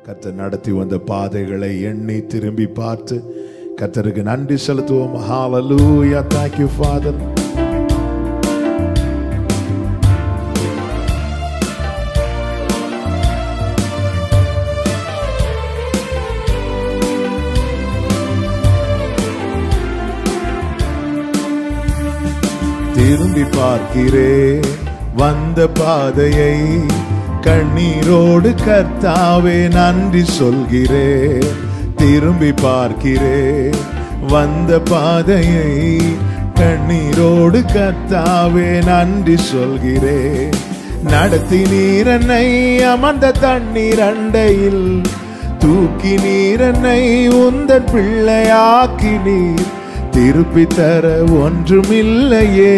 கர்த்தர் நடத்தி வந்த பாதைகளை எண்ணி திரும்பி பார்த்து கர்த்தருக்கு நன்றி செலுத்துவோம் ஹalleluya thank you father திரும்பி பார்க்கிறேன் வந்த பாதையை கண்ணீரோடு கர்த்தாவே நன்றி சொல்கிறேன் திரும்பி பார்க்கிறேன் வந்த பாதையை கண்ணீரோடு கர்த்தாவே நன்றி சொல்கிறேன் நடத்தி நீரன்னை அமர்ந்த தண்ணீர் அண்டையில் தூக்கி நீரன்னை உந்தன் பிள்ளையாக்கி நீர் திருப்பி தர ஒன்றுமில்லையே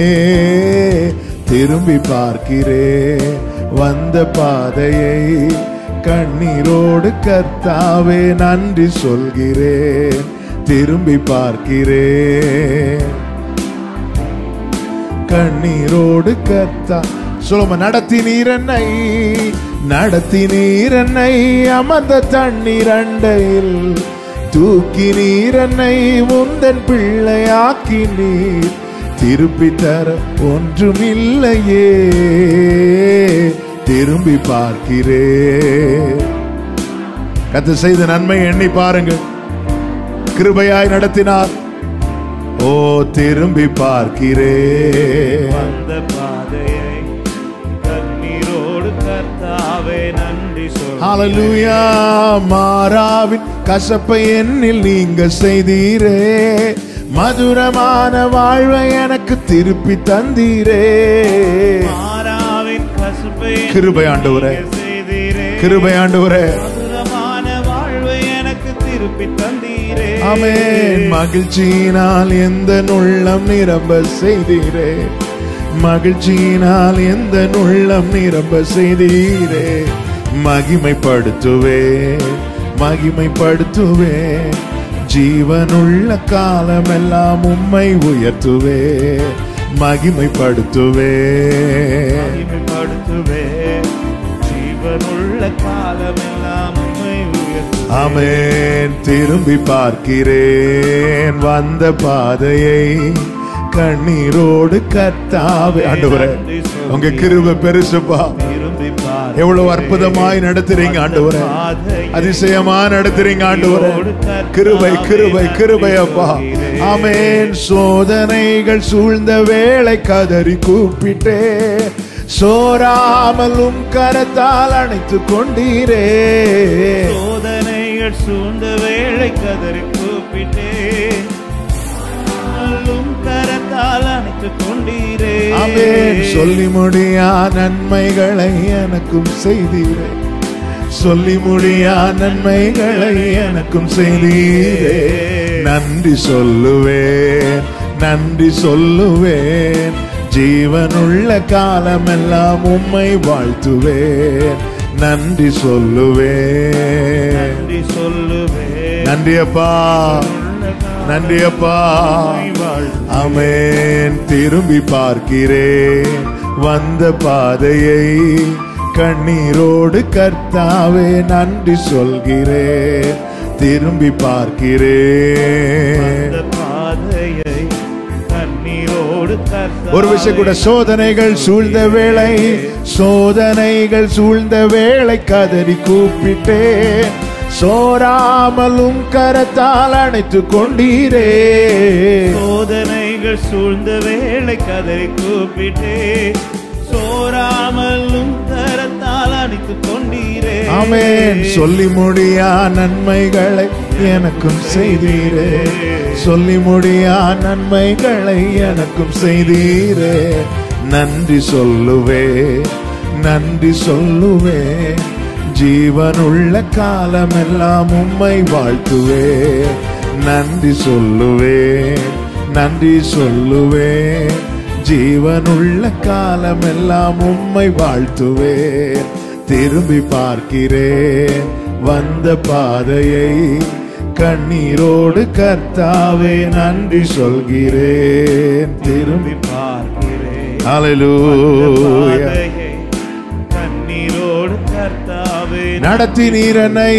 திரும்பி பார்க்கிறேன் வந்த பாதையை கண்ணீரோடு கர்த்தாவே நன்றி சொல்கிறேன் திரும்பி பார்க்கிறேன் கண்ணீரோடு கர்த்தா சொல்லும நடத்தி நீரன்னை நடத்தி நீரன்னை அமர்ந்த தண்ணீர் அண்டையில் தூக்கி நீரன்னை முந்தன் பிள்ளையாக்கி நீர் திருப்பி தர ஒன்றுமில்லையே திரும்பி பார்க்கிறேன் கத்து செய்த நன்மை எண்ணி பாருங்கள் கிருபையாய் நடத்தினார் ஓ திரும்பி பார்க்கிறேன் வந்த பாதையை கண்ணீரோடு கர்த்தாவே நன்றி சொல் ஹalleluya மாறாவின் கசப்பை என்னில் நீங்க செய்தீரே மதுரமான வாழ்வை எனக்கு திருப்பி தந்தீரே மாறாவின் கசுப்பை கிருபை ஆண்டவரே. நீங்க செய்தீரே கிருபை ஆண்டவரே மதுரமான வாழ்வை எனக்கு திருப்பி தந்தீரே ஆமென் மகிழ்ச்சியினால் எந்த உள்ளம் நிரம்ப செய்தீரே மகிழ்ச்சியினால் எந்த உள்ளம் நிரம்ப செய்தீரே மகிமைப்படுத்துவே மகிமைப்படுத்துவே ஜீவனுள்ள காலமெல்லாம் உம்மை உயர்த்துவே மகிமைப்படுத்துவே மகிமைப்படுத்துவே ஜீவனுள்ள காலமெல்லாம் உம்மை உயர்த்து ஆமென் திரும்பி பார்க்கிறேன் வந்த பாதையை கண்ணீரோடு கர்த்தாவே ஆண்டவரே உங்க கிருபை பெருசுப்பா திரும்பி பார் எவ்வளவு அற்புதமாய் நடத்துறீங்க ஆண்டவரே அதிசயமா நடத்துறீங்க ஆண்டவரே கிருபை கிருபை கிருபை அப்பா ஆமென் சோதனைகள் சூழ்ந்த வேளை கதறி கூப்பிட்டே சோராமலும் கரத்தால் அணைத்து கொண்டீரே சோதனைகள் சூழ்ந்த வேளை கதறி கூப்பிட்டே அல்லும் கரத்தால் அணைத்து கொண்டீரே ஆமென் சொல்லி முடியா நன்மைகளை எனக்கும் செய்தீரே சொல்லி முடியா நன்மைகளை எனக்கும் செய்தீரே நன்றி சொல்லுவேன் நன்றி சொல்லுவேன் ஜீவனுள்ள காலமெல்லாம் உம்மை வாழ்த்துவேன் நன்றி சொல்லுவேன் நன்றி சொல்லுவே நன்றி அப்பா நன்றி அப்பா அமேன் திரும்பி பார்க்கிறேன் வந்த பாதையை கண்ணீரோடு கர்த்தாவே நன்றி சொல்கிறேன் திரும்பி பார்க்கிறேன் அந்த பாதையை கண்ணீரோடு கர்த்தாவே ஒரு விஷயம் கூட சோதனைகள் சூழ்ந்த வேளை சோதனைகள் சூழ்ந்த வேளை கதறி கூப்பிட்டேன் சோராமலும் கரத்தால் அணைத்து கொண்டீரே சோதனைகள் சூழ்ந்த வேளை கதறி கூப்பிட்டே சோராமலும் கரத்தால் அணைத்து கொண்டீரே ஆமென் சொல்லி முடியா நன்மைகளை எனக்கும் செய்தீரே சொல்லி முடியா நன்மைகளை எனக்கும் செய்தீரே நன்றி சொல்லுவே நன்றி சொல்லுவே ஜீவனுள்ள காலமெல்லாம் உம்மை வாழ்த்துவே நன்றி சொல்லுவே நன்றி சொல்லுவே ஜீவனுள்ள காலமெல்லாம் உம்மை வாழ்த்துவேன் திரும்பி பார்க்கிறேன் வந்த பாதையை கண்ணீரோடு கர்த்தாவே நன்றி சொல்கிறேன் திரும்பி பார்க்கிறேன் ஹalleluya பாதையை கண்ணீரோடு கர்த்தாவே நடத்தி நீரனை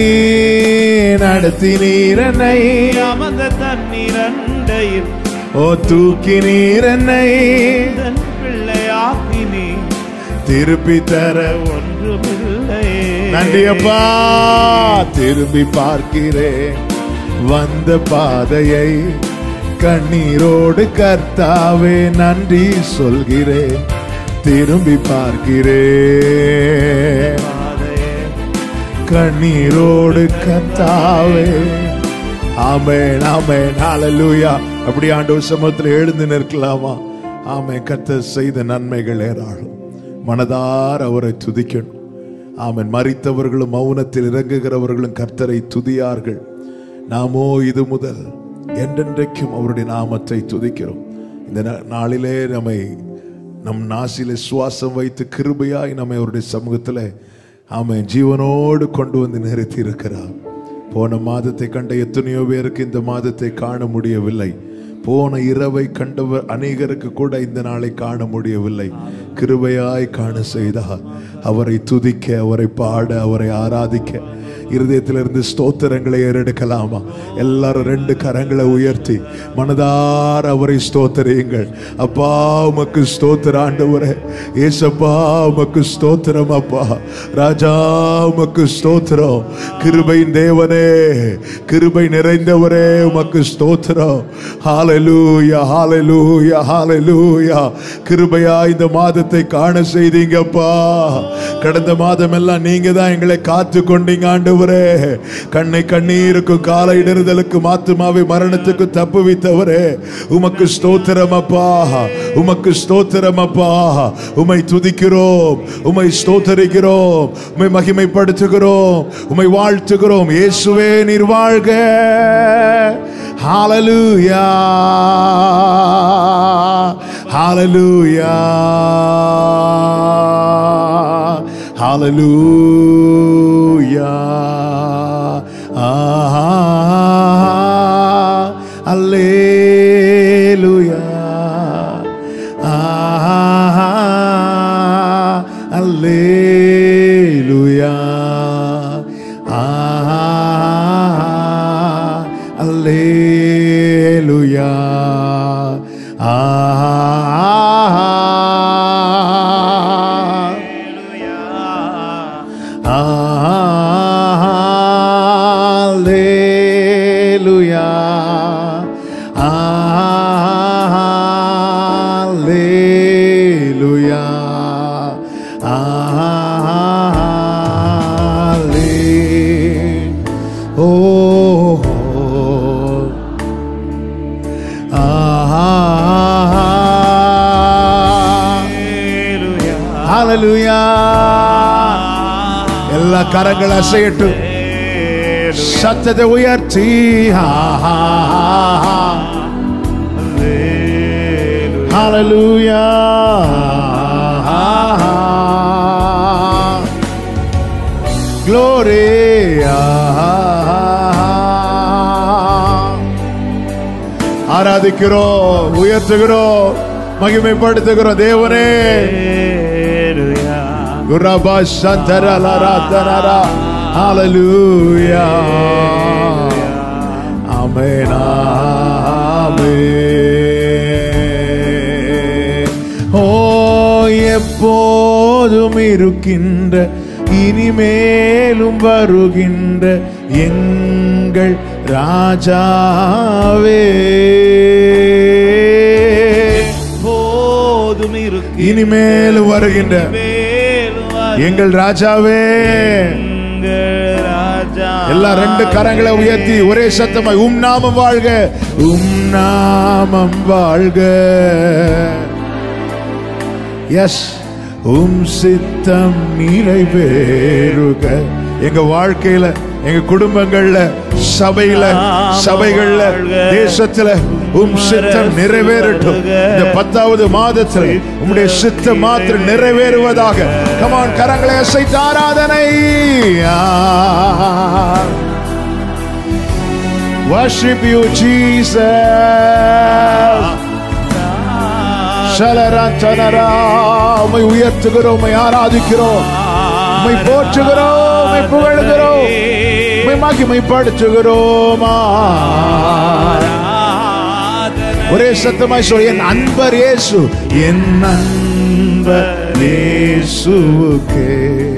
நடத்தி நீரனை அமர்ந்த தண்ணீர் அண்டையில் ஓ தூக்கி நீரனை தன் பிள்ளையாக்கி நீ திருப்பி தர ஒன்றுமில்லையே நன்றி அப்பா திரும்பி பார்க்கிறேன் வந்த பாதையை கண்ணீரோடு கர்த்தாவே நன்றி சொல்கிறேன் திரும்பி பார்க்கிறேன் பாதையே கண்ணீரோடு கர்த்தாவே ஆமென் ஆமென் ஹalleluya அப்படி ஆண்டவர் சமூகத்தில் எழுந்து நிற்கலாமா ஆமென் கர்த்தர் செய்த நன்மைகள் ஏராளம் மனதார் அவரை துதிக்கணும் ஆமென் மறித்தவர்களும் மௌனத்தில் இறங்குகிறவர்களும் கர்த்தரை துதியார்கள் நாமோ இது முதல் என்றென்றைக்கும் அவருடைய நாமத்தை துதிக்கிறோம் இந்த நா- நாளிலே நம்மை நம் நாசிலே சுவாசம் வைத்து கிருபையாய் நம்மை அவருடைய சமூகத்தில் ஆமென் ஜீவனோடு கொண்டு வந்து நிறுத்தி இருக்கிறார் போன மாதத்தை கண்ட எத்தனையோ பேருக்கு இந்த மாதத்தை காண முடியவில்லை போன இரவை கண்டவர் அநேகருக்கு கூட இந்த நாளை காண முடியவில்லை கிருபையாய் காண செய்தார் அவரை துதிக்க அவரை பாட அவரை ஆராதிக்க இருதயத்திலிருந்து ஸ்தோத்திரங்களை ஏறெடுக்கலாமா எல்லாரும் ரெண்டு கரங்களை உயர்த்தி மனதார அவரை ஸ்தோத்திரியுங்கள் அப்பா உமக்கு ஸ்தோத்திர ஆண்டவரே ஏசப்பா உமக்கு ஸ்தோத்திரம் அப்பா ராஜா உமக்கு ஸ்தோத்திரம் கிருபையின் தேவனே கிருபை நிறைந்தவரே உமக்கு ஸ்தோத்திரம் ஹalleluya ஹalleluya ஹalleluya கிருபையா இந்த மாதத்தை காண செய்தீங்கப்பா கடந்த மாதம் எல்லாம் நீங்க தான் எங்களை காத்து கொண்டீங்க ஆண்டவரே கண்ணை கண்ணீருக்கும் கால இடறுதலுக்கு மாத்துமாவை மரணத்துக்கு தப்பு வைத்தவரே உமக்கு ஸ்தோத்திரம் அப்பா உமக்கு ஸ்தோத்திரம் அப்பா உமை துதிக்கிறோம் உமை ஸ்தோத்தரிக்கிறோம் உமை மகிமைப்படுத்துகிறோம் உமை வாழ்த்துகிறோம் இயேசுவே நீர் வாழ்க ஹalleluya ஹalleluya ஹalleluya ah alleluia ah alleluia ah alleluia ah Alleluia. Alleluia. Alle- Oh. Ah. Hallelujah. எல்லா கரங்கள் அசையட்டும் சத்தத்தை உயர்த்தி ஆ, ஆ, ஆ, ஆ. Hallelujah. Glory. ஆராதிக்கிறோம் உயர்த்துகிறோம் மகிமைப்படுத்துகிறோம் தேவனே குரபா சந்தரலரா ஹalleluya ஆமென் ஆமென் ஓ எப்போதும் இருக்கின்ற இனிமேலும் வருகின்ற எங்கள் ராஜாவே போதும் இருக்கு இனிமேலும் வருகின்ற எங்கள் ராஜாவே ராஜா எல்லா ரெண்டு கரங்களை உயர்த்தி ஒரே சத்தமாய் உம் நாமம் வாழ்க உம் நாமம் வாழ்க எஸ் உம் சித்தம் நிறைவேறுக எங்க வாழ்க்கையில எங்க குடும்பங்கள்ல சபையில சபைகள்ல தேசத்துல உம் சித்தம் நிறைவேறட்டும் இந்த பத்தாவது மாதத்துல உம்முடைய சித்தம் மாத்திரம் நிறைவேறுவதாக கமான் கரங்களை அசைத்து ஆராதனை Worship you, Jesus. ஷலரந்தனரா உம்மை உயர்த்துகிறோம் உம்மை ஆராதிக்கிறோம் உம்மை போற்றுகிறோம் உம்மை புகழுகிறோம் உம்மை மகிமைப்படுத்துகிறோமா ஒரே சத்தமாய் சொல் என் அன்பர் இயேசு என் அன்பர் இயேசுவுக்கே